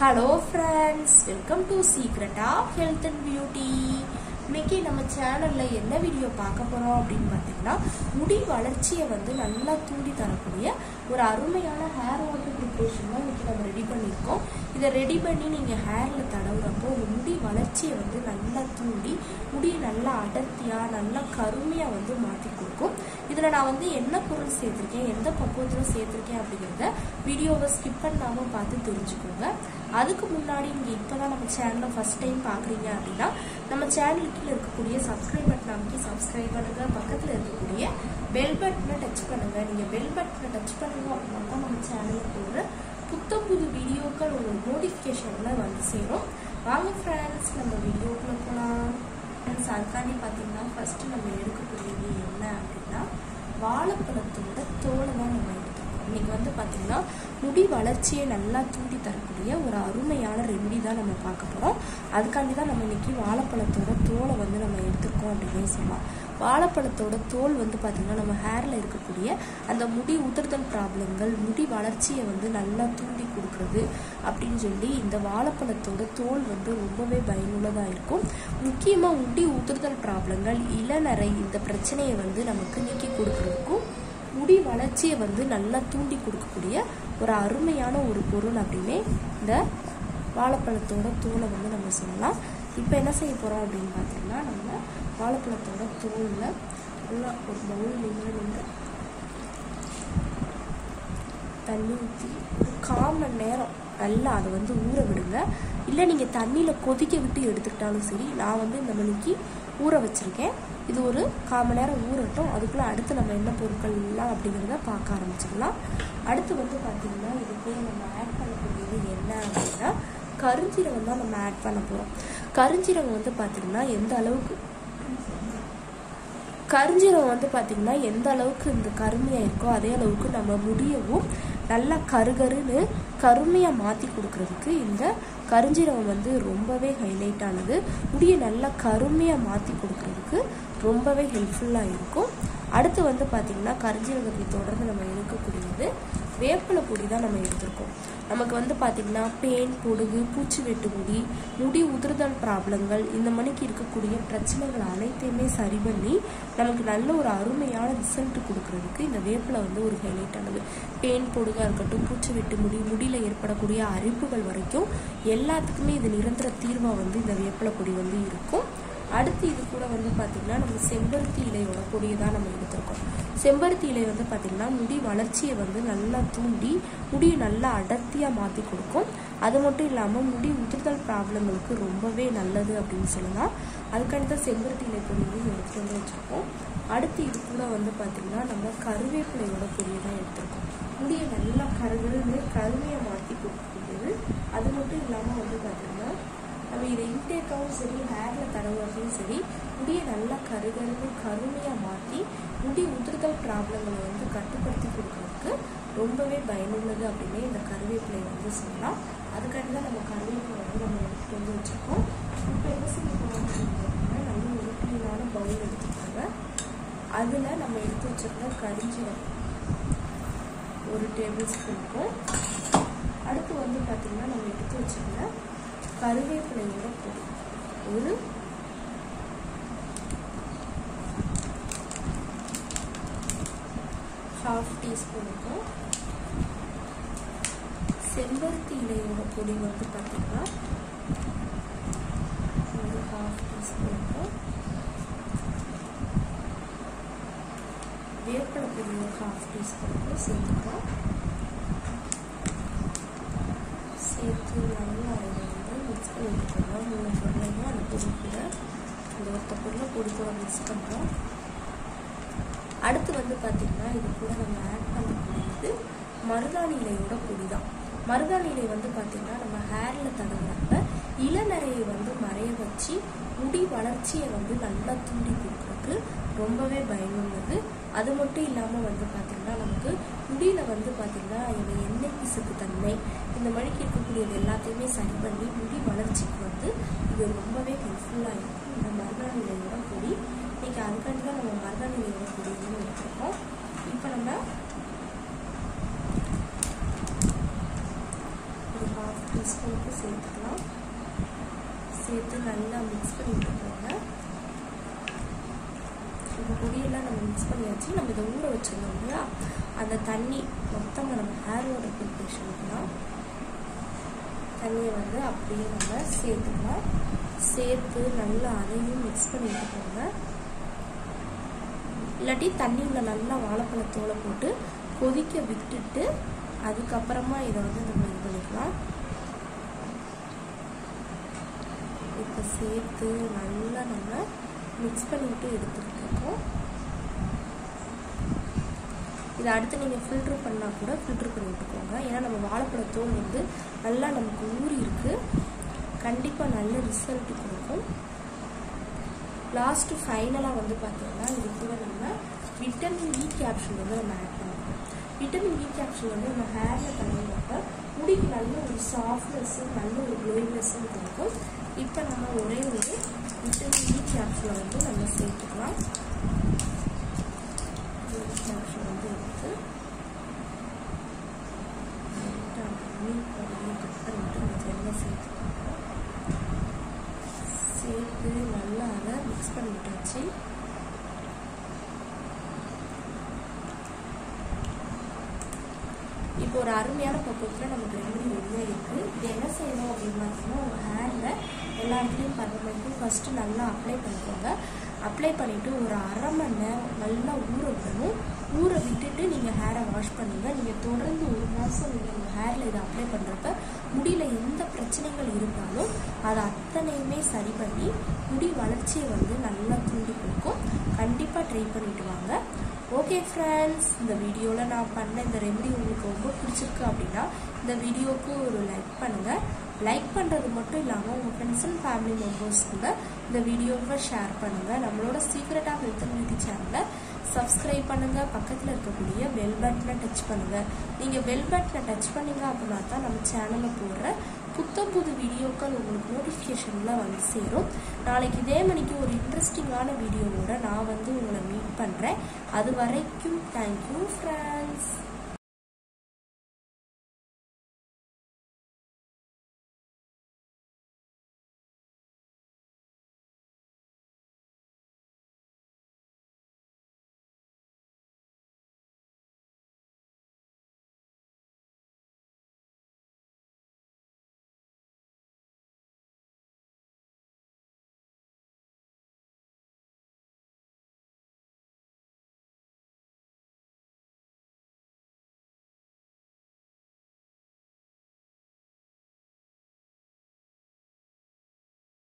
hello friends welcome to secret of health and beauty இன்னைக்கு நம்ம சேனலில் என்ன வீடியோ பார்க்க போகிறோம் அப்படின்னு பார்த்தீங்கன்னா முடி வளர்ச்சியை வந்து நல்லா தூண்டி தரக்கூடிய ஒரு அருமையான ஹேர் வாட்டர் ப்ரிப்ரேஷன் தான் இன்னைக்கு நம்ம ரெடி பண்ணியிருக்கோம் இதை ரெடி பண்ணி நீங்கள் ஹேரில் தடவுறப்போ உங்கள் முடி வளர்ச்சியை வந்து நல்லா தூண்டி முடியை நல்லா அடர்த்தியாக நல்லா கருமையாக வந்து மாற்றி கொடுக்கும் இதில் நான் வந்து என்ன பொருள் சேர்த்துருக்கேன் எந்த பக்குவத்தில் சேர்த்துருக்கேன் அப்படிங்கிறத வீடியோவை ஸ்கிப் பண்ணாமல் பார்த்து தெரிஞ்சுக்கோங்க அதுக்கு முன்னாடி நீங்கள் இப்போ தான் நம்ம சேனலை ஃபஸ்ட் டைம் பார்க்குறீங்க அப்படின்னா நம்ம சேனலுக்கு கீழே இருக்கக்கூடிய சப்ஸ்கிரைப் பட்டன் அமைக்கி சப்ஸ்கிரைப் பண்ணுங்க பக்கத்தில் இருக்கக்கூடிய பெல் பட்டனை டச் பண்ணுங்க நீங்கள் பெல் பட்டனை டச் பண்ணுங்க அப்படின்னா தான் நம்ம சேனலில் போடுற புத்தம் புது வீடியோக்கள் உங்களுக்கு நோட்டிஃபிகேஷனில் வந்து சேரும் வாங்க ஃப்ரெண்ட்ஸ் நம்ம வீடியோக்குள்ளே போகலாம் ஃப்ரெண்ட்ஸ் அதுக்காண்டி பார்த்தீங்கன்னா ஃபஸ்ட்டு நம்ம எடுக்கக்கூடியது என்ன அப்படின்னா வாழைப்பழத்தோட தோலை தான் நம்ம எடுத்துக்கோம் இன்னைக்கு வந்து பார்த்தீங்கன்னா முடி வளர்ச்சியை நல்லா தூண்டி தரக்கூடிய ஒரு அருமையான ரெமெடி தான் நம்ம பார்க்க போகிறோம் அதுக்காண்டி தான் நம்ம இன்னைக்கு வாழைப்பழத்தோட தோலை வந்து நம்ம எடுத்துருக்கோம் அப்படின்னே சொல்லலாம் வாழைப்பழத்தோட தோல் வந்து பார்த்திங்கன்னா நம்ம ஹேரில் இருக்கக்கூடிய அந்த முடி உதிர்தல் ப்ராப்ளங்கள் முடி வளர்ச்சியை வந்து நல்லா தூண்டி கொடுக்குறது அப்படின்னு சொல்லி இந்த வாழைப்பழத்தோட தோல் வந்து ரொம்பவே பயனுள்ளதாக இருக்கும் முக்கியமாக முடி உதிர்தல் ப்ராப்ளங்கள் இளநரை இந்த பிரச்சனையை வந்து நமக்கு நீக்கி கொடுக்குறதுக்கும் முடி வளர்ச்சியை வந்து நல்லா தூண்டி கொடுக்கக்கூடிய ஒரு அருமையான ஒரு பொருள் அப்படின்னே இந்த வாழைப்பழத்தோட தோலை வந்து நம்ம சொல்லலாம் இப்போ என்ன செய்ய போகிறோம் அப்படின்னு பார்த்தீங்கன்னா நம்ம வாழைப்பழத்தோட தோலில் நல்லா ஒரு பவுல் நின்று நின்று தண்ணி ஊற்றி ஒரு கால் மணி நேரம் நல்லா அதை வந்து ஊற விடுங்க இல்லை நீங்கள் தண்ணியில் கொதிக்க விட்டு எடுத்துக்கிட்டாலும் சரி நான் வந்து இந்த மணிக்கு ஊற வச்சுருக்கேன் இது ஒரு கால் மணி நேரம் ஊறட்டும் அதுக்குள்ளே அடுத்து நம்ம என்ன பொருட்கள் எல்லாம் அப்படிங்கிறத பார்க்க ஆரம்பிச்சிடலாம் அடுத்து வந்து பார்த்திங்கன்னா இதுக்குள்ளே நம்ம ஆட் பண்ணக்கூடியது என்ன அப்படின்னா கருஞ்சீரகம் தான் நம்ம ஆட் பண்ண போகிறோம் கருஞ்சீரகம் வந்து பார்த்திங்கன்னா எந்த அளவுக்கு கருஞ்சீரகம் வந்து பார்த்திங்கன்னா எந்த அளவுக்கு இந்த கருமையாக இருக்கோ அதே அளவுக்கு நம்ம முடியவும் நல்லா கருகருன்னு கருமையாக மாற்றி கொடுக்கறதுக்கு இந்த கருஞ்சீரகம் வந்து ரொம்பவே ஹைலைட் ஆனது முடியை நல்லா கருமையாக மாற்றி கொடுக்கறதுக்கு ரொம்பவே ஹெல்ப்ஃபுல்லாக இருக்கும் அடுத்து வந்து பார்த்திங்கன்னா கருஞ்சீரகத்தை தொடர்ந்து நம்ம எடுக்கக்கூடியது வேப்பிலை பொடி தான் நம்ம எடுத்திருக்கோம் நமக்கு வந்து பார்த்திங்கன்னா பேன் பொடுகு பூச்சி வெட்டு முடி முடி உதிர்தல் ப்ராப்ளங்கள் இந்த மணிக்கு இருக்கக்கூடிய பிரச்சனைகள் அனைத்தையுமே சரி பண்ணி நமக்கு நல்ல ஒரு அருமையான ரிசல்ட் கொடுக்கறதுக்கு இந்த வேப்பிலை வந்து ஒரு ஹைலைட் ஆனது பேன் பொடுகாக இருக்கட்டும் பூச்சி வெட்டு முடி முடியில் ஏற்படக்கூடிய அரிப்புகள் வரைக்கும் எல்லாத்துக்குமே இது நிரந்தர தீர்வாக வந்து இந்த வேப்பிலை பொடி வந்து இருக்கும் அடுத்து இது கூட வந்து பார்த்திங்கன்னா நம்ம செம்பருத்தி இலையோட பொடியை தான் நம்ம எடுத்திருக்கோம் செம்பருத்தி இலை வந்து பார்த்திங்கன்னா முடி வளர்ச்சியை வந்து நல்லா தூண்டி முடியை நல்லா அடர்த்தியாக மாற்றி கொடுக்கும் அது மட்டும் இல்லாமல் முடி உதிர்தல் ப்ராப்ளங்களுக்கு ரொம்பவே நல்லது அப்படின்னு சொல்லலாம் அதுக்காண்டி தான் செம்பருத்தி இலை பொடி வந்து எடுத்துகிட்டு வந்து வச்சுருக்கோம் அடுத்து இது கூட வந்து பார்த்திங்கன்னா நம்ம கருவேப்பிலையோட பொடியை தான் எடுத்திருக்கோம் முடியை நல்லா கருகருன்னு கருமையை மாற்றி கொடுக்கக்கூடியது அது மட்டும் இல்லாமல் வந்து பார்த்திங்கன்னா நம்ம இதை இன்டேக்காகவும் சரி ஹேரில் தடவுறதையும் சரி முடியை நல்லா கருகருன்னு கருமையாக மாற்றி முடி உதிர்தல் ப்ராப்ளங்களை வந்து கட்டுப்படுத்தி கொடுக்கறதுக்கு ரொம்பவே பயனுள்ளது அப்படின்னு இந்த கருவேப்பிலை வந்து சொல்லலாம் அதுக்காண்டி தான் நம்ம கருவேப்பிலை வந்து நம்ம எடுத்துகிட்டு வந்து வச்சுருக்கோம் இப்போ என்ன செய்ய போகிறோம் அப்படின்னா நல்ல ஒரு க்ளீனான பவுல் எடுத்துக்காங்க அதில் நம்ம எடுத்து வச்சுருக்க கரிஞ்சீரகம் ஒரு டேபிள் ஸ்பூனுக்கும் அடுத்து வந்து பார்த்திங்கன்னா நம்ம எடுத்து வச்சுருந்த கருவேப்பிலையோட பொடி ஒரு ஹாஃப் டீஸ்பூனுக்கும் செம்பருத்தி இலையோட பொடி வந்து பார்த்திங்கன்னா ஒரு ஹாஃப் டீஸ்பூனுக்கும் வேப்பிலை பொடி ஒரு ஹாஃப் டீஸ்பூனுக்கும் சேர்த்துக்கலாம் சேர்த்து நல்லா அதை வந்து மிக்ஸ் பண்ணி விட்டுக்கலாம் மூணு பொருளையும் அந்த பொடி கூட அந்த ஒத்த பொருளை பொடி கூட மிக்ஸ் பண்ணுறோம் அடுத்து வந்து பார்த்திங்கன்னா இது கூட நம்ம ஆட் பண்ணக்கூடியது மருதாணி இலையோட பொடி தான் மருதாணி இலை வந்து பார்த்திங்கன்னா நம்ம ஹேரில் தடவுறப்ப இளநரையை வந்து மறைய வச்சு முடி வளர்ச்சியை வந்து நல்லா தூண்டி கொடுக்குறதுக்கு ரொம்பவே பயனுள்ளது அது மட்டும் இல்லாமல் வந்து பார்த்திங்கன்னா நமக்கு முடியில் வந்து பார்த்திங்கன்னா இந்த எண்ணெய் பிசுக்கு தன்மை இந்த மணிக்கு இருக்கக்கூடியது எல்லாத்தையுமே சரி பண்ணி முடி வளர்ச்சிக்கு வந்து இது ரொம்பவே ஹெல்ப்ஃபுல்லாக இருக்கும் இந்த மருதாணி இலையோட பொடி இன்றைக்கி அதுக்காண்டி தான் நம்ம மருதாணி இலையோட பொடி வந்து எடுத்துருக்கோம் இப்போ நம்ம ஒரு ஹாஃப் டீஸ்பூனுக்கு சேர்த்து நல்லா மிக்ஸ் பண்ணி விட்டுக்கோங்க இப்போ பொடியெல்லாம் நம்ம மிக்ஸ் பண்ணியாச்சு நம்ம இதை ஊற வச்சிருந்தோம் இல்லையா அந்த தண்ணி மொத்தமாக நம்ம ஹேர் வாட்டர் ப்ரிப்ரேஷனுக்குலாம் தண்ணியை வந்து அப்படியே நம்ம சேர்த்துக்கலாம் சேர்த்து நல்லா அதையும் மிக்ஸ் பண்ணி விட்டுக்கோங்க இல்லாட்டி தண்ணியில் நல்லா வாழைப்பழத்தோலை போட்டு கொதிக்க விட்டுட்டு அதுக்கப்புறமா இதை வந்து நம்ம இது பண்ணிக்கலாம் இப்போ சேர்த்து நல்லா நம்ம மிக்ஸ் பண்ணிவிட்டு எடுத்துருக்கோம் இதை அடுத்து நீங்கள் ஃபில்ட்ரு பண்ணால் கூட ஃபில்ட்ரு பண்ணி விட்டுக்கோங்க ஏன்னா நம்ம வாழைப்பழத்தோல் வந்து நல்லா நமக்கு ஊறி இருக்கு கண்டிப்பாக நல்ல ரிசல்ட் கொடுக்கும் லாஸ்ட்டு ஃபைனலாக வந்து பார்த்தீங்கன்னா இது கூட நம்ம விட்டமின் இ கேப்சூல் வந்து நம்ம ஆட் பண்ணுவோம் விட்டமின் இ கேப்சூல் வந்து நம்ம ஹேரில் தடவுறப்ப முடிக்கு நல்ல ஒரு சாஃப்ட்னஸ்ஸும் நல்ல ஒரு க்ளோயினஸும் கொடுக்கும் இப்போ நம்ம ஒரே ஒரு விட்டமின் இ கேப்சூலை வந்து நம்ம சேர்த்துக்கலாம் கேப்சூல் வந்து எடுத்து மீன் பொடியை கட் பண்ணிட்டு இந்த ஜெல்லை சேர்த்துக்கோங்க சேர்த்து நல்லா அதை மிக்ஸ் பண்ணிட்டாச்சு இப்போ ஒரு அருமையான பக்குவத்தில் நமக்கு ரெமெடி ரெடியாக இருக்குது இது என்ன செய்யணும் அப்படின்னு பார்த்தீங்கன்னா உங்கள் ஹேரில் எல்லா இடத்துலையும் படுற மாதிரி ஃபஸ்ட்டு நல்லா அப்ளை பண்ணிக்கோங்க அப்ளை பண்ணிவிட்டு ஒரு அரை மணி நேரம் நல்லா ஊற விடணும் ஊற விட்டுட்டு நீங்கள் ஹேரை வாஷ் பண்ணுங்க நீங்கள் தொடர்ந்து ஒரு மாதம் நீங்கள் உங்கள் ஹேரில் இதை அப்ளை பண்ணுறப்ப முடியல எந்த பிரச்சனைகள் இருந்தாலும் அதை அத்தனையுமே சரி பண்ணி முடி வளர்ச்சியை வந்து நல்லா தூண்டி கொடுக்கும் கண்டிப்பாக ட்ரை பண்ணிட்டு வாங்க ஓகே ஃப்ரெண்ட்ஸ் இந்த வீடியோவில் நான் பண்ண இந்த ரெமெடி உங்களுக்கு ரொம்ப பிடிச்சிருக்கு அப்படின்னா இந்த வீடியோவுக்கு ஒரு லைக் பண்ணுங்கள் லைக் பண்ணுறது மட்டும் இல்லாமல் உங்கள் ஃப்ரெண்ட்ஸ் அண்ட் ஃபேமிலி மெம்பர்ஸ் கூட இந்த வீடியோவை ஷேர் பண்ணுங்கள் நம்மளோட சீக்ரெட்டாக ஹெல்த் அண்ட் பியூட்டி சேனலை சப்ஸ்கிரைப் பண்ணுங்கள் பக்கத்தில் இருக்கக்கூடிய பெல் பட்டனை டச் பண்ணுங்கள் நீங்கள் பெல் பட்டனை டச் பண்ணீங்க அப்படின்னா தான் நம்ம சேனலில் போடுற புத்தம் புது வீடியோக்கள் உங்களுக்கு நோட்டிஃபிகேஷனில் வந்து சேரும் நாளைக்கு இதே மணிக்கு ஒரு இன்ட்ரெஸ்டிங்கான வீடியோவோட நான் வந்து உங்களை மீட் பண்ணுறேன் அது வரைக்கும் தேங்க்யூ ஃப்ரெண்ட்ஸ்